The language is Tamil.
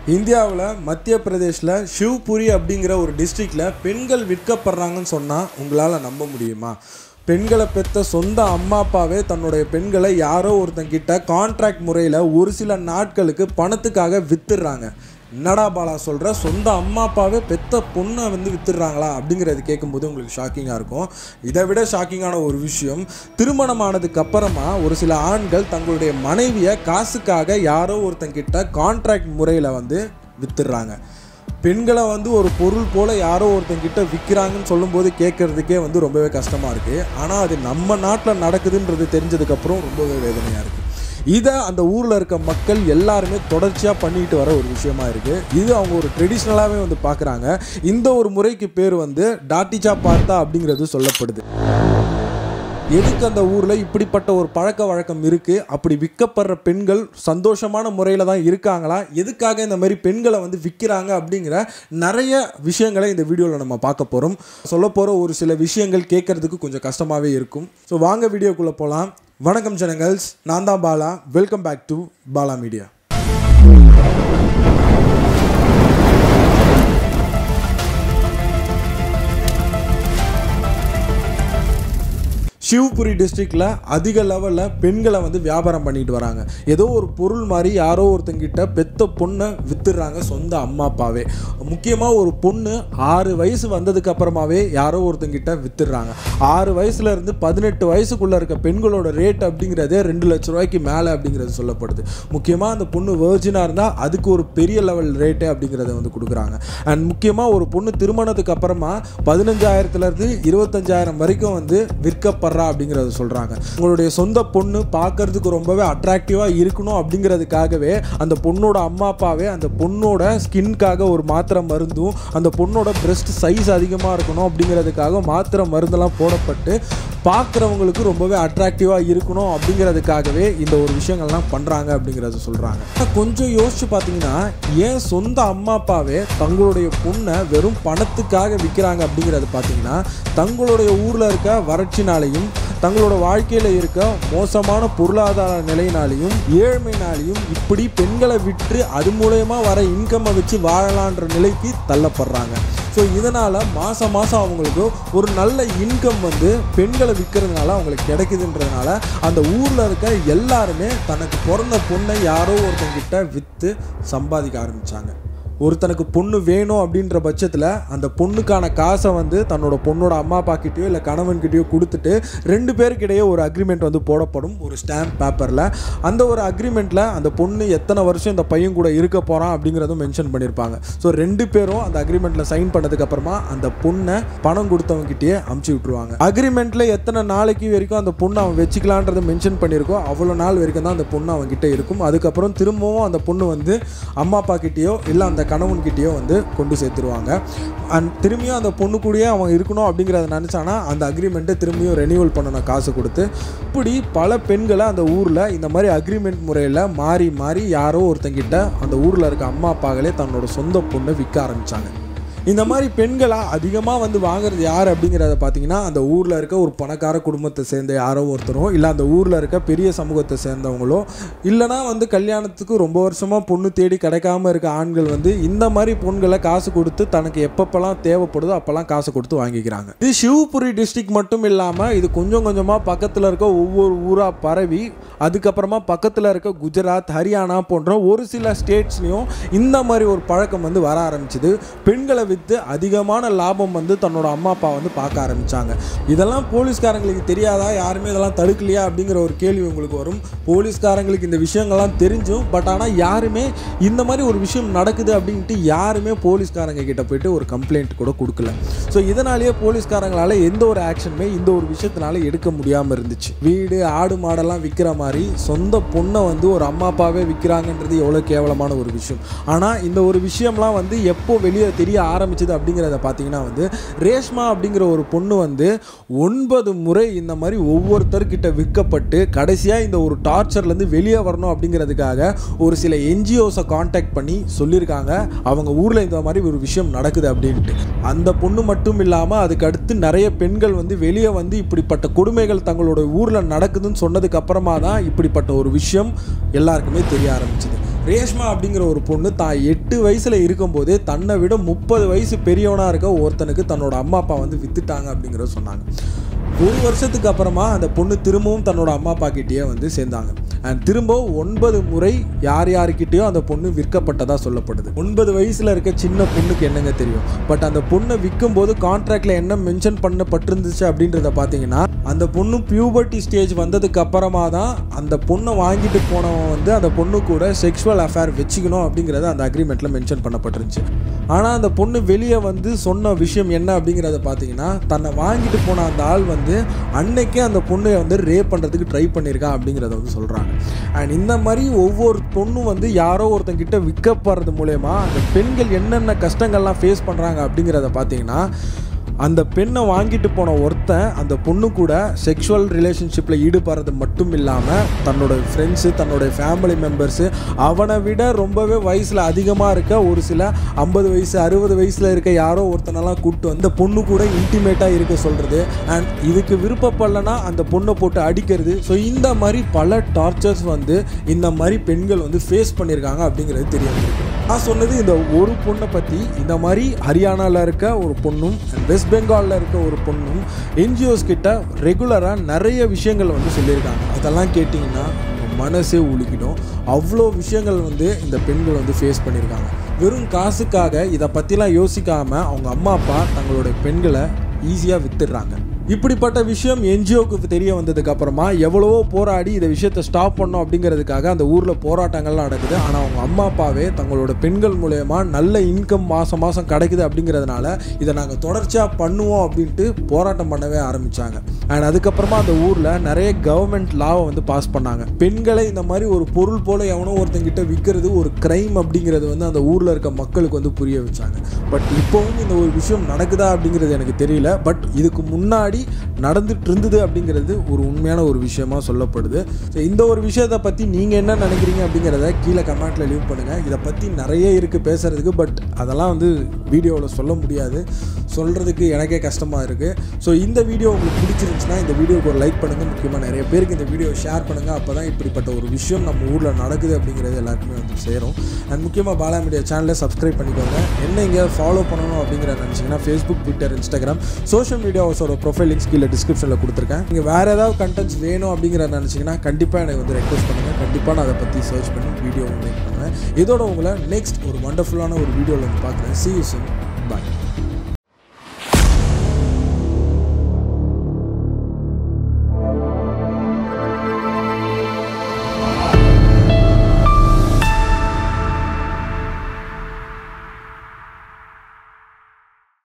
இந்தியாவில் மத்திய பிரதேஷில் ஷிவ்புரி அப்படிங்கிற ஒரு டிஸ்ட்ரிக்டில் பெண்கள் விற்கப்படுறாங்கன்னு சொன்னால் உங்களால் நம்ப முடியுமா பெண்களை பெற்ற சொந்த அம்மா அப்பாவே தன்னுடைய பெண்களை யாரோ ஒருத்தங்கிட்ட கான்ட்ராக்ட் முறையில் ஒரு சில நாட்களுக்கு பணத்துக்காக வித்துடுறாங்க என்னடா பாலா சொல்கிற சொந்த அம்மா அப்பாவே பெத்த பொண்ணை வந்து வித்துடுறாங்களா அப்படிங்கிறது கேட்கும்போது உங்களுக்கு ஷாக்கிங்காக இருக்கும் இதை விட ஷாக்கிங்கான ஒரு விஷயம் திருமணமானதுக்கு அப்புறமா ஒரு சில ஆண்கள் தங்களுடைய மனைவியை காசுக்காக யாரோ ஒருத்தங்கிட்ட கான்ட்ராக்ட் முறையில் வந்து வித்துடுறாங்க பெண்களை வந்து ஒரு பொருள் போல் யாரோ ஒருத்தங்கிட்ட விற்கிறாங்கன்னு சொல்லும்போது கேட்குறதுக்கே வந்து ரொம்பவே கஷ்டமாக இருக்குது ஆனால் அது நம்ம நாட்டில் நடக்குதுன்றது தெரிஞ்சதுக்கப்புறம் ரொம்பவே வேதனையாக இருக்குது இதை அந்த ஊரில் இருக்க மக்கள் எல்லாருமே தொடர்ச்சியாக பண்ணிட்டு வர ஒரு விஷயமா இருக்குது இது அவங்க ஒரு ட்ரெடிஷ்னலாகவே வந்து பார்க்குறாங்க இந்த ஒரு முறைக்கு பேர் வந்து டாட்டிச்சா பார்த்தா அப்படிங்கிறது சொல்லப்படுது எதுக்கு அந்த ஊரில் இப்படிப்பட்ட ஒரு பழக்க வழக்கம் இருக்குது அப்படி விற்கப்படுற பெண்கள் சந்தோஷமான முறையில் தான் இருக்காங்களா எதுக்காக இந்த மாதிரி பெண்களை வந்து விற்கிறாங்க அப்படிங்கிற நிறைய விஷயங்களை இந்த வீடியோவில் நம்ம பார்க்க போகிறோம் சொல்ல போகிற ஒரு சில விஷயங்கள் கேட்குறதுக்கு கொஞ்சம் கஷ்டமாகவே இருக்கும் ஸோ வாங்க வீடியோக்குள்ளே போகலாம் வணக்கம் ஜனங்கள்ஸ் நான் தான் Bala welcome back to Bala media Shivpuri டிஸ்ட்ரிக்டில் அதிக லெவலில் பெண்களை வந்து வியாபாரம் பண்ணிட்டு வராங்க ஏதோ ஒரு பொருள் மாதிரி யாரோ ஒருத்தங்கிட்ட பெத்த பொண்ணை வித்துடுறாங்க சொந்த அம்மா அப்பாவே முக்கியமாக ஒரு பொண்ணு ஆறு வயசு வந்ததுக்கு அப்புறமாவே யாரோ ஒருத்தங்கிட்ட வித்துடுறாங்க ஆறு வயசுல இருந்து பதினெட்டு வயசுக்குள்ளே இருக்க பெண்களோட ரேட் அப்படிங்கிறதே ரெண்டு லட்ச ரூபாய்க்கு மேலே அப்படிங்கிறது சொல்லப்படுது முக்கியமாக அந்த பொண்ணு வேர்ஜினாக இருந்தால் அதுக்கு ஒரு பெரிய லெவல் ரேட்டு அப்படிங்கிறத வந்து கொடுக்குறாங்க அண்ட் முக்கியமாக ஒரு பொண்ணு திருமணத்துக்கு அப்புறமா பதினஞ்சாயிரத்துலேருந்து இருபத்தஞ்சாயிரம் வரைக்கும் வந்து விற்கப்படுறா அப்படிங்கிறத சொல்கிறாங்க உங்களுடைய சொந்த பொண்ணு பார்க்கறதுக்கு ரொம்பவே அட்ராக்டிவாக இருக்கணும் அப்படிங்கிறதுக்காகவே அந்த பொண்ணோட அம்மா அப்பாவே அந்த பொண்ணோட ஸ்கின்காக ஒரு மாத்திரை மருந்தும் அந்த பொண்ணோட பிரஸ்ட் சைஸ் அதிகமாக இருக்கணும் அப்படிங்கிறதுக்காக மாத்திரை மருந்தெல்லாம் போடப்பட்டு பார்க்குறவங்களுக்கு ரொம்பவே அட்ராக்டிவாக இருக்கணும் அப்படிங்கிறதுக்காகவே இந்த ஒரு விஷயங்கள்லாம் பண்ணுறாங்க அப்படிங்கிறத சொல்கிறாங்க கொஞ்சம் யோசிச்சு பார்த்தீங்கன்னா ஏன் சொந்த அம்மா அப்பாவே தங்களுடைய பொண்ணை வெறும் பணத்துக்காக விற்கிறாங்க அப்படிங்கிறது பார்த்தீங்கன்னா தங்களுடைய ஊரில் இருக்க வறட்சினாலையும் தங்களோட வாழ்க்கையில் இருக்க மோசமான பொருளாதார நிலையினாலையும் ஏழ்மைனாலையும் இப்படி பெண்களை விற்று அது மூலயமா வர இன்கம்மை வச்சு வாழலான்ற நிலைக்கு தள்ளப்படுறாங்க ஸோ இதனால் மாதம் மாதம் அவங்களுக்கு ஒரு நல்ல இன்கம் வந்து பெண்களை விற்கிறதுனால அவங்களுக்கு கிடைக்குதுன்றதுனால அந்த ஊரில் இருக்க எல்லாருமே தனக்கு பிறந்த பொண்ணை யாரோ ஒருத்தங்கிட்ட விற்று சம்பாதிக்க ஆரம்பித்தாங்க ஒருத்தனுக்கு பொண்ணு வேணும் அப்படின்ற பட்சத்தில் அந்த பொண்ணுக்கான காசை வந்து தன்னோட பொண்ணோட அம்மா அப்பா கிட்டேயோ இல்லை கணவன்கிட்டயோ கொடுத்துட்டு ரெண்டு பேருக்கிடையே ஒரு அக்ரிமெண்ட் வந்து போடப்படும் ஒரு ஸ்டாம்ப் பேப்பரில் அந்த ஒரு அக்ரிமெண்ட்டில் அந்த பொண்ணு எத்தனை வருஷம் இந்த பையன் கூட இருக்க போகிறான் அப்படிங்கிறதும் மென்ஷன் பண்ணியிருப்பாங்க ஸோ ரெண்டு பேரும் அந்த அக்ரிமெண்ட்டில் சைன் பண்ணதுக்கப்புறமா அந்த பொண்ணை பணம் கொடுத்தவங்ககிட்டயே அமுச்சு விட்ருவாங்க அக்ரிமெண்ட்டில் எத்தனை நாளைக்கு வரைக்கும் அந்த பொண்ணை அவன் வச்சுக்கலான்றதை மென்ஷன் பண்ணியிருக்கோ அவ்வளோ நாள் வரைக்கும் தான் அந்த பொண்ணு அவன்கிட்ட இருக்கும் அதுக்கப்புறம் திரும்பவும் அந்த பொண்ணு வந்து அம்மா அப்பா கிட்டேயோ இல்லை அந்த கணவன்கிட்டயோ வந்து கொண்டு சேர்த்துருவாங்க அண்ட் திரும்பியும் அந்த பொண்ணு கூடயே அவன் இருக்கணும் அப்படிங்கிறத நினச்சானா அந்த அக்ரிமெண்ட்டை திரும்பியும் ரெனியூவல் பண்ணணும் காசு கொடுத்து இப்படி பல பெண்களை அந்த ஊரில் இந்த மாதிரி அக்ரிமெண்ட் முறையில் மாறி மாறி யாரோ ஒருத்தங்கிட்ட அந்த ஊரில் இருக்க அம்மா அப்பாக்களே தன்னோட சொந்த பொண்ணை விற்க ஆரம்பித்தாங்க இந்த மாதிரி பெண்களை அதிகமாக வந்து வாங்குறது யார் அப்படிங்கிறத பார்த்தீங்கன்னா அந்த ஊரில் இருக்க ஒரு பணக்கார குடும்பத்தை சேர்ந்த யாரோ ஒருத்தரோ இல்லை அந்த ஊரில் இருக்க பெரிய சமூகத்தை சேர்ந்தவங்களோ இல்லைனா வந்து கல்யாணத்துக்கு ரொம்ப வருஷமாக பொண்ணு தேடி கிடைக்காம இருக்க ஆண்கள் வந்து இந்த மாதிரி பொண்களை காசு கொடுத்து தனக்கு எப்பப்பெல்லாம் தேவைப்படுதோ அப்போல்லாம் காசு கொடுத்து வாங்கிக்கிறாங்க இது சிவபுரி டிஸ்ட்ரிக்ட் மட்டும் இல்லாமல் இது கொஞ்சம் கொஞ்சமாக பக்கத்தில் இருக்க ஒவ்வொரு ஊராக பரவி அதுக்கப்புறமா பக்கத்தில் இருக்க குஜராத் ஹரியானா போன்ற ஒரு சில ஸ்டேட்ஸ்லேயும் இந்த மாதிரி ஒரு பழக்கம் வந்து வர ஆரம்பிச்சுது பெண்களை விற்று அதிகமான லாபம் வந்து தன்னோட அம்மா அப்பா வந்து பார்க்க ஆரம்பித்தாங்க இதெல்லாம் போலீஸ்காரங்களுக்கு தெரியாதா யாருமே இதெல்லாம் தடுக்கலையா அப்படிங்கிற ஒரு கேள்வி உங்களுக்கு வரும் போலீஸ்காரங்களுக்கு இந்த விஷயங்கள்லாம் தெரிஞ்சும் பட் ஆனால் யாருமே இந்த மாதிரி ஒரு விஷயம் நடக்குது அப்படின்ட்டு யாருமே போலீஸ்காரங்க கிட்ட போயிட்டு ஒரு கம்ப்ளைண்ட் கூட கொடுக்கல ஸோ இதனாலேயே போலீஸ்காரங்களால எந்த ஒரு ஆக்ஷனுமே இந்த ஒரு விஷயத்தினால எடுக்க முடியாமல் இருந்துச்சு வீடு ஆடு மாடெல்லாம் விற்கிற மாதிரி சொந்த பொண்ணை வந்து ஒரு அம்மா அப்பாவே விற்கிறாங்கன்றது எவ்வளோ கேவலமான ஒரு விஷயம் ஆனால் இந்த ஒரு விஷயம்லாம் வந்து எப்போ வெளியே தெரிய ஆரம்பிச்சது அப்படிங்கிறத பார்த்தீங்கன்னா வந்து ரேஷ்மா அப்படிங்கிற ஒரு பொண்ணு வந்து ஒன்பது முறை இந்த மாதிரி ஒவ்வொருத்தர்கிட்ட விற்கப்பட்டு கடைசியாக இந்த ஒரு டார்ச்சர்லேருந்து வெளியே வரணும் அப்படிங்கிறதுக்காக ஒரு சில என்ஜிஓஸை காண்டாக்ட் பண்ணி சொல்லியிருக்காங்க அவங்க ஊரில் இந்த மாதிரி ஒரு விஷயம் நடக்குது அப்படின்ட்டு அந்த பொண்ணு மட்டும் இல்லாமல் அதுக்கு அடுத்து நிறைய பெண்கள் வந்து வெளியே வந்து இப்படிப்பட்ட கொடுமைகள் தங்களோட ஊரில் நடக்குதுன்னு சொன்னதுக்கு அப்புறமா தான் இப்படிப்பட்ட ஒரு விஷயம் எல்லாருக்குமே தெரிய ஆரம்பிச்சுது ரேஷ்மா அப்படிங்கிற ஒரு பொண்ணு தான் எட்டு வயசில் இருக்கும்போதே தன்னை விட முப்பது வயசு பெரியவனாக இருக்க ஒருத்தனுக்கு தன்னோட அம்மா அப்பா வந்து வித்துட்டாங்க அப்படிங்கிறத சொன்னாங்க ஒரு வருஷத்துக்கு அப்புறமா அந்த பொண்ணு திரும்பவும் தன்னோட அம்மா அப்பா கிட்டேயே வந்து சேர்ந்தாங்க அண்ட் திரும்ப ஒன்பது முறை யார் யாருக்கிட்டேயோ அந்த பொண்ணு விற்கப்பட்டதாக சொல்லப்படுது ஒன்பது வயசில் இருக்க சின்ன பொண்ணுக்கு என்னங்க தெரியும் பட் அந்த பொண்ணை விற்கும் போது கான்ட்ராக்டில் என்ன மென்ஷன் பண்ணப்பட்டிருந்துச்சு அப்படின்றத பார்த்தீங்கன்னா அந்த பொண்ணு பியூபர்ட்டி ஸ்டேஜ் வந்ததுக்கு அப்புறமா தான் அந்த பொண்ணை வாங்கிட்டு போனவன் வந்து அந்த பொண்ணு கூட செக்ஷுவல் அஃபேர் வச்சுக்கணும் அப்படிங்கிறத அந்த அக்ரிமெண்ட்டில் மென்ஷன் பண்ணப்பட்டிருந்துச்சு ஆனால் அந்த பொண்ணு வெளியே வந்து சொன்ன விஷயம் என்ன அப்படிங்கிறத பார்த்தீங்கன்னா தன்னை வாங்கிட்டு போன அந்த ஆள் வந்து அன்னைக்கே அந்த பொண்ணை வந்து ரேப் பண்ணுறதுக்கு ட்ரை பண்ணியிருக்கான் அப்படிங்கிறத வந்து சொல்கிறாங்க அண்ட் இந்த மாதிரி ஒவ்வொரு பொண்ணும் வந்து யாரோ ஒருத்தங்கிட்ட விற்கப்படுறது மூலயமா அந்த பெண்கள் என்னென்ன கஷ்டங்கள்லாம் ஃபேஸ் பண்ணுறாங்க அப்படிங்கிறத பார்த்தீங்கன்னா அந்த பெண்ணை வாங்கிட்டு போன ஒருத்தன் அந்த பொண்ணு கூட செக்ஷுவல் ரிலேஷன்ஷிப்பில் ஈடுபடுறது மட்டும் இல்லாமல் தன்னோட ஃப்ரெண்ட்ஸு தன்னோட ஃபேமிலி மெம்பர்ஸு அவனை விட ரொம்பவே வயசில் அதிகமாக இருக்க ஒரு சில ஐம்பது வயசு அறுபது வயசில் இருக்க யாரோ ஒருத்தனெல்லாம் கூப்பிட்டு வந்து அந்த பொண்ணு கூட இன்டிமேட்டாக இருக்க சொல்கிறது அண்ட் இதுக்கு விருப்பப்படலைன்னா அந்த பொண்ணை போட்டு அடிக்கிறது ஸோ இந்த மாதிரி பல டார்ச்சர்ஸ் வந்து இந்த மாதிரி பெண்கள் வந்து ஃபேஸ் பண்ணியிருக்காங்க அப்படிங்கிறது தெரிய வந்திருக்கு நான் சொன்னது இந்த ஒரு பொண்ணை பற்றி இந்த மாதிரி ஹரியானாவில் இருக்க ஒரு பொண்ணும் அண்ட் வெஸ்ட் பெங்காலில் இருக்க ஒரு பொண்ணும் என்ஜிஓஸ் கிட்ட ரெகுலராக நிறைய விஷயங்கள் வந்து சொல்லியிருக்காங்க அதெல்லாம் கேட்டிங்கன்னா உங்க மனசே உலுக்கிடும் அவ்வளோ விஷயங்கள் வந்து இந்த பெண்கள் வந்து ஃபேஸ் பண்ணியிருக்காங்க வெறும் காசுக்காக இதை பற்றிலாம் யோசிக்காமல் அவங்க அம்மா அப்பா தங்களோட பெண்களை ஈஸியாக வித்துடுறாங்க இப்படிப்பட்ட விஷயம் என்ஜிஓக்கு தெரிய வந்ததுக்கு அப்புறமா எவ்வளவோ போராடி இந்த விஷயத்தை ஸ்டாப் பண்ணோம் அப்படிங்கிறதுக்காக அந்த ஊரில் போராட்டங்கள்லாம் நடக்குது ஆனால் அவங்க அம்மா அப்பாவே தங்களோட பெண்கள் மூலயமா நல்ல இன்கம் மாதம் மாதம் கிடைக்குது அப்படிங்கிறதுனால இதை நாங்கள் தொடர்ச்சியாக பண்ணுவோம் அப்படின்ட்டு போராட்டம் பண்ணவே ஆரம்பித்தாங்க அண்ட் அதுக்கப்புறமா அந்த ஊரில் நிறைய கவர்மெண்ட் லாவை வந்து பாஸ் பண்ணாங்க பெண்களை இந்த மாதிரி ஒரு பொருள் போல எவனோ ஒருத்தங்கிட்ட விற்கிறது ஒரு கிரைம் அப்படிங்கிறது வந்து அந்த ஊரில் இருக்க மக்களுக்கு வந்து புரிய வச்சாங்க பட் இப்போவும் இந்த ஒரு விஷயம் நடக்குதா அப்படிங்கிறது எனக்கு தெரியல பட் இதுக்கு முன்னாடி நடந்துட்டு இருந்தது அப்படிங்கிறது ஒரு உண்மையான ஒரு விஷயமா சொல்லப்படுது ஸோ இந்த ஒரு விஷயத்தை பற்றி நீங்கள் என்ன நினைக்கிறீங்க அப்படிங்கிறத கீழே கமெண்ட்டில் லீவ் பண்ணுங்கள் இதை பற்றி நிறைய இருக்குது பேசுகிறதுக்கு பட் அதெல்லாம் வந்து வீடியோவில் சொல்ல முடியாது சொல்கிறதுக்கு எனக்கே கஷ்டமாக இருக்குது ஸோ இந்த வீடியோ உங்களுக்கு பிடிச்சிருந்துச்சுன்னா இந்த வீடியோக்கு ஒரு லைக் பண்ணுங்கள் முக்கியமாக நிறைய பேருக்கு இந்த வீடியோ ஷேர் பண்ணுங்கள் அப்போ தான் இப்படிப்பட்ட ஒரு விஷயம் நம்ம ஊரில் நடக்குது அப்படிங்கிறது எல்லாருக்குமே வந்து சேரும் அண்ட் முக்கியமாக பாலா மீடியா சேனலை சப்ஸ்கிரைப் பண்ணிக்கோங்க என்ன இங்கே ஃபாலோ பண்ணணும் அப்படிங்கிறத நினச்சிங்கன்னா ஃபேஸ்புக் ட்விட்டர் இன்ஸ்டாகிராம் சோஷியல் மீடியாஸோட ப்ரொஃபைல் லிங்க்ஸ் கீழே டிஸ்கிரிப்ஷனில் கொடுத்துருக்கேன் நீங்கள் வேறு ஏதாவது கண்டென்ட்ஸ் வேணும் அப்படிங்கிறத நினச்சிங்கன்னா கண்டிப்பாக எனக்கு வந்து ரெக்வஸ்ட் பண்ணுங்கள் கண்டிப்பாக நான் அதை பற்றி சர்ச் பண்ணி வீடியோ மேக் பண்ணுவேன் இதோட உங்களை நெக்ஸ்ட் ஒரு வண்டர்ஃபுல்லான ஒரு வீடியோவில் வந்து பார்க்குறேன் சி யூ பாய்